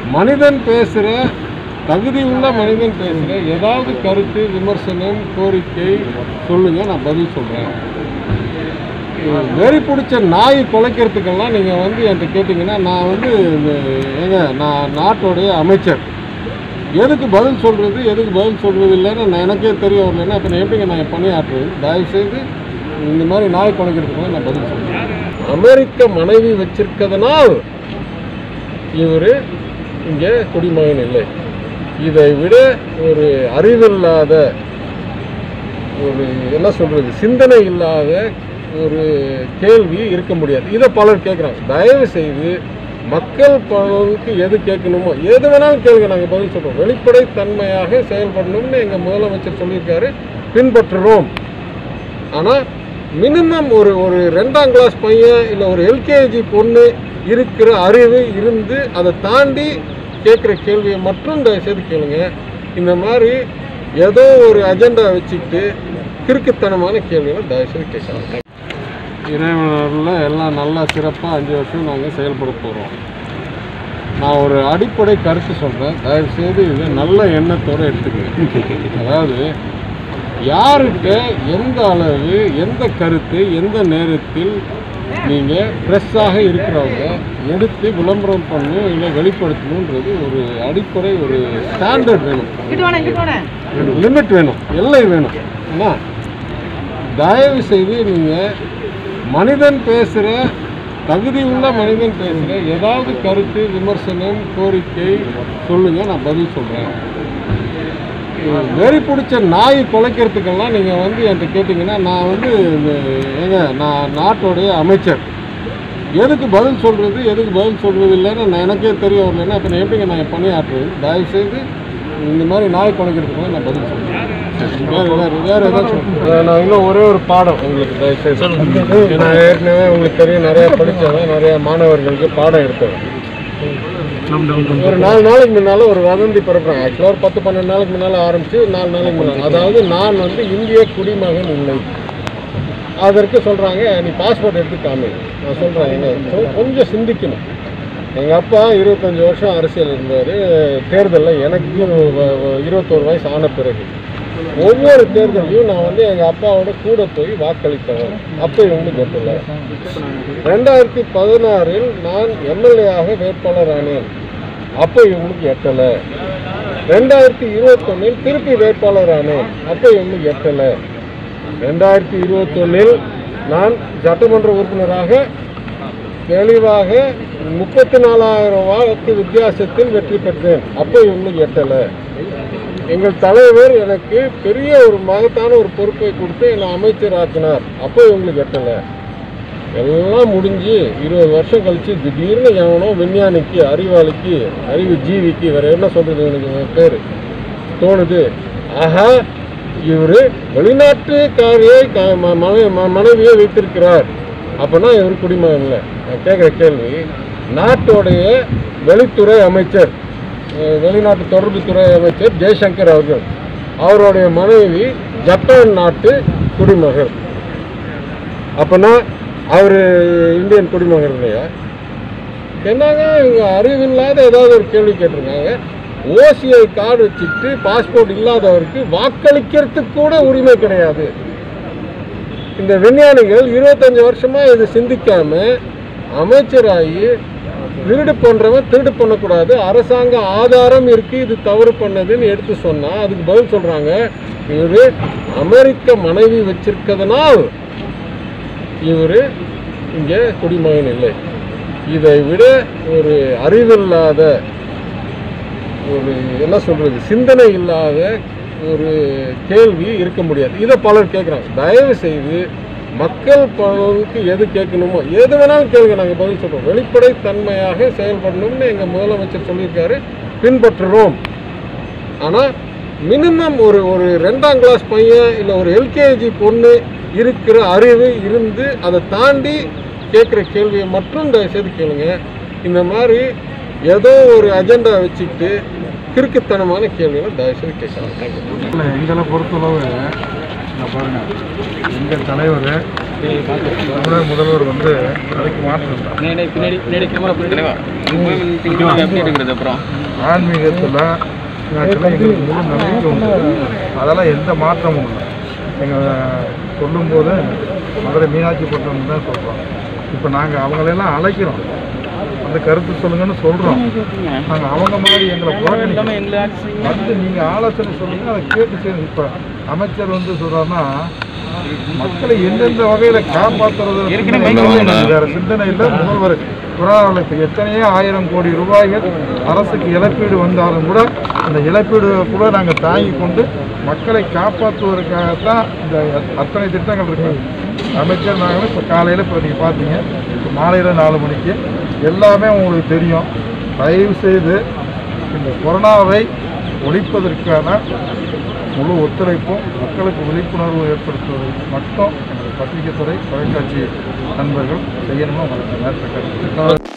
மனிதன் பேசுகிற தகுதி உள்ள மனிதன் பேசுகிற ஏதாவது கருத்து விமர்சனம் கோரிக்கை சொல்லுங்க நான் பதில் சொல்கிறேன் வெறி பிடிச்ச நாய் குலைக்கிறதுக்கெல்லாம் நீங்கள் வந்து என்கிட்ட கேட்டிங்கன்னா நான் வந்து இந்த ஏங்க நான் நாட்டோடைய அமைச்சர் எதுக்கு பதில் சொல்கிறது எதுக்கு பதில் சொல்கிறது இல்லைன்னு நான் எனக்கே தெரிய வரலன்னா இப்போ நான் எப்படிங்க நான் பணியாற்றுறது தயவுசெய்து இந்த மாதிரி நாய் குலைக்கிறதுக்கெல்லாம் நான் பதில் சொல்கிறேன் அமெரிக்க மனைவி வச்சிருக்கிறதுனால் இவர் இங்கே குடிமகன் இல்லை இதை விட ஒரு அறிவில்லாத ஒரு என்ன சொல்கிறது சிந்தனை இல்லாத ஒரு கேள்வி இருக்க முடியாது இதை பலர் கேட்குறாங்க தயவு செய்து மக்கள் பலருக்கு எது கேட்கணுமோ எது வேணாலும் கேளுங்க நாங்கள் பதில் சொல்கிறோம் வெளிப்படைத்தன்மையாக செயல்படணும்னு எங்கள் முதலமைச்சர் சொல்லியிருக்காரு பின்பற்றுறோம் ஆனால் மினிமம் ஒரு ஒரு ரெண்டாம் கிளாஸ் பையன் இல்லை ஒரு எல்கேஜி பொண்ணு இருக்கிற அறிவு இருந்து அதை தாண்டி கேட்குற கேள்வியை மட்டும் தயவுசெய்து கேளுங்க இந்த மாதிரி ஏதோ ஒரு அஜெண்டா வச்சுக்கிட்டு கிறுக்குத்தனமான கேள்விகளை தயவுசெய்து கேட்கலாம் இறைவனில் எல்லாம் நல்லா சிறப்பாக அஞ்சு வருஷம் நாங்கள் செயல்பட போகிறோம் நான் ஒரு அடிப்படை கருத்து சொல்கிறேன் தயவுசெய்து இதை நல்ல எண்ணத்தோடு எடுத்துக்கங்க அதாவது யாருக்கு எந்த அளவு எந்த கருத்து எந்த நேரத்தில் நீங்கள் ஃப்ரெஷ்ஷாக இருக்கிறவங்க எடுத்து விளம்பரம் பண்ணணும் இல்லை வெளிப்படுத்தணுன்றது ஒரு அடிப்படை ஒரு ஸ்டாண்டர்ட் வேணும் லிமிட் வேணும் எல்லை வேணும் என்ன தயவு செய்து நீங்கள் மனிதன் பேசுகிற தகுதி உள்ள மனிதன் பேசுகிற ஏதாவது கருத்து விமர்சனம் கோரிக்கை சொல்லுங்கள் நான் பதில் சொல்கிறேன் வெறி பிடிச்ச நாய் குலைக்கிறதுக்கெல்லாம் நீங்கள் வந்து என்கிட்ட கேட்டிங்கன்னா நான் வந்து இந்த ஏங்க நான் நாட்டோடைய அமைச்சர் எதுக்கு பதில் சொல்கிறது எதுக்கு பதில் சொல்கிறது இல்லைன்னு நான் எனக்கே தெரிய வரலன்னா இப்போ நான் எப்படிங்க நான் பணியாற்றுறது தயவுசெய்து இந்த மாதிரி நாய் குலைக்கிறதுக்கெல்லாம் நான் பதில் சொல்கிறேன் வேறு வேறு வேறு ஏதாச்சும் நான் இன்னும் ஒரே ஒரு பாடம் உங்களுக்கு தயவுசெய்து நான் ஏற்கனவே உங்களுக்கு தெரியும் நிறையா படித்தவன் நிறையா மாணவர்களுக்கு பாடம் எடுத்தவன் ஒரு நாலு நாளைக்கு முன்னால ஒரு வதந்தி பரப்புறாங்க ஆக்சுவலாக ஒரு பத்து பன்னெண்டு நாளைக்கு முன்னால் ஆரம்பிச்சு நாலு நாளைக்கு முன்னால் அதாவது நான் வந்து இந்திய குடிமகன் இல்லை அதற்கு சொல்கிறாங்க நீ பாஸ்போர்ட் எடுத்து காமி நான் சொல்கிறேன் என்ன சொ- கொஞ்சம் சிந்திக்கணும் எங்கள் அப்பா இருபத்தஞ்சி வருஷம் அரசியல் இருந்தார் தேர்தலில் எனக்கு வ- வ- இருபத்தோரு வயசு ஆன பிறகு ஒவ்வொரு தேர்தலையும் நான் வந்து எங்கள் அப்பாவோட கூட போய் வாக்களித்தவன் அப்போ இவங்க கெட்டல ரெண்டாயிரத்தி பதினாறில் நான் எம்எல்ஏயாக வேட்பாளர் ஆனேன் அப்போ இவங்களுக்கு எட்டலை ரெண்டாயிரத்தி இருபத்தொன்னில் திருப்பி வேட்பாளர் ஆனேன் அப்போ இவங்களுக்கு எட்டலை ரெண்டாயிரத்தி இருபத்தொன்னில் நான் சட்டமன்ற உறுப்பினராக தெளிவாக முப்பத்தி நாலாயிரம் வாக்கு வித்தியாசத்தில் வெற்றி பெற்றேன் அப்போ இவங்களுக்கு எட்டலை எங்கள் தலைவர் எனக்கு பெரிய ஒரு மகத்தான ஒரு பொறுப்பை கொடுத்து என்னை அமைச்சர் ஆக்கினார் அப்போ இவங்களுக்கு எட்டலை எல்லாம் முடிஞ்சு இருபது வருஷம் கழிச்சு திடீர்னு எவனோ விஞ்ஞானிக்கு அறிவாளிக்கு அறிவு ஜீவிக்கு வேற என்ன சொல்றது இவனுக்கு பேர் தோணுது ஆஹா இவர் வெளிநாட்டுக்காரியை க- ம- மனை- ம- மனைவியை வைத்திருக்கிறார் அப்போனா இவர் குடிமகன் இல்லை நான் கேட்குற கேள்வி நாட்டோடைய வெளித்துறை அமைச்சர் அஹ், வெளிநாட்டு தொடர்புத்துறை அமைச்சர் ஜெய்சங்கர் அவர்கள் அவருடைய மனைவி ஜப்பான் நாட்டு குடிமகன் அப்போனா அவர் இந்தியன் குடிமகன் இல்லையா என்னங்க இவங்க அறிவில்லாத ஏதாவது ஒரு கேள்வி கேட்டிருக்காங்க ஓசிஐ கார்டு வச்சுட்டு பாஸ்போர்ட் இல்லாதவருக்கு வாக்களிக்கிறதுக்கு கூட உரிமை கிடையாது இந்த விஞ்ஞானிகள் இருபத்தஞ்சு வருஷமா இது சிந்திக்காம அமைச்சராகி திருடு பண்றவன் திருடு பண்ணக்கூடாது அரசாங்க ஆதாரம் இருக்கு இது தவறு பண்ணதுன்னு எடுத்து சொன்னா அதுக்கு பதில் சொல்றாங்க இவரு அமெரிக்க மனைவி வச்சிருக்கிறதுனால் இவர் இங்கே குடிமகன் இல்லை இதை விட ஒரு அறிவில்லாத ஒரு என்ன சொல்கிறது சிந்தனை இல்லாத ஒரு கேள்வி இருக்க முடியாது இதை பலர் கேட்குறாங்க தயவு செய்து மக்கள் பலருக்கு எது கேட்கணுமோ எது வேணாலும் கேளுங்க நாங்கள் பதில் சொல்கிறோம் வெளிப்படைத்தன்மையாக செயல்படணும்னு எங்கள் முதலமைச்சர் சொல்லியிருக்காரு பின்பற்றுறோம் ஆனால் மினிமம் ஒரு ஒரு ரெண்டாம் கிளாஸ் பையன் இல்லை ஒரு எல்கேஜி பொண்ணு இருக்கிற அறிவு இருந்து அதை தாண்டி கேட்குற கேள்வியை மட்டும் தயவுசெய்து கேளுங்க இந்த மாதிரி ஏதோ ஒரு அஜெண்டா வச்சுக்கிட்டு கிறுக்குத்தனமான கேள்விகளை தயவுசெய்து கேட்கலாம் தேங்க்யூ இல்லை எங்களை பொறுத்தளவு நான் பாருங்கள் எங்கள் தலைவர் தமிழக முதல்வர் வந்து அதுக்கு மாற்றம் தான் பின்னாடி பின்னாடி பின்னாடி கேமரா பின்னாடி எப்படி இருக்கிறது அப்புறம் ஆன்மீகத்தில் நாட்டில் எங்களுக்கு முழு நம்பிக்கை உண்டு அதெல்லாம் எந்த மாற்றமும் இல்லை எங்கள் சொல்லும்போது மதுரை மீனாட்சி பட்டினம் தான் சொல்கிறோம் இப்போ நாங்கள் அவங்களெல்லாம் அழைக்கிறோம் அந்த கருத்து சொல்லுங்கன்னு சொல்கிறோம் நாங்கள் அவங்க மாதிரி எங்களை புறக்கணிக்கிறோம் வந்து நீங்கள் ஆலோசனை சொன்னீங்கன்னா அதை கேட்டு செய்யணும் இப்போ அமைச்சர் வந்து சொல்கிறாருன்னா மக்களை எந்தெந்த வகையில் காப்பாற்றுறது வேற சிந்தனை இல்லை முதல்வர் கொரோனாவில் இப்போ எத்தனையோ ஆயிரம் கோடி ரூபாய்கள் அரசுக்கு இழப்பீடு வந்தாலும் கூட அந்த இழப்பீடு கூட நாங்கள் தாங்கி கொண்டு மக்களை காப்பாற்றுவதற்காகத்தான் இந்த அத்தனை திட்டங்கள் இருக்கு அமைச்சர் நாங்கள் இப்போ காலையில் இப்போ நீங்கள் பார்த்தீங்க இப்போ மாலையில் நாலு மணிக்கு எல்லாமே உங்களுக்கு தெரியும் தயவு செய்து இந்த கொரோனாவை ஒழிப்பதற்கான முழு ஒத்துழைப்பும் மக்களுக்கு விழிப்புணர்வு ஏற்படுத்துவது மட்டும் எங்கள் பத்திரிகை துறை தொலைக்காட்சி நண்பர்கள் செய்யணும்னு உங்களுக்கு நேரத்தை கருத்து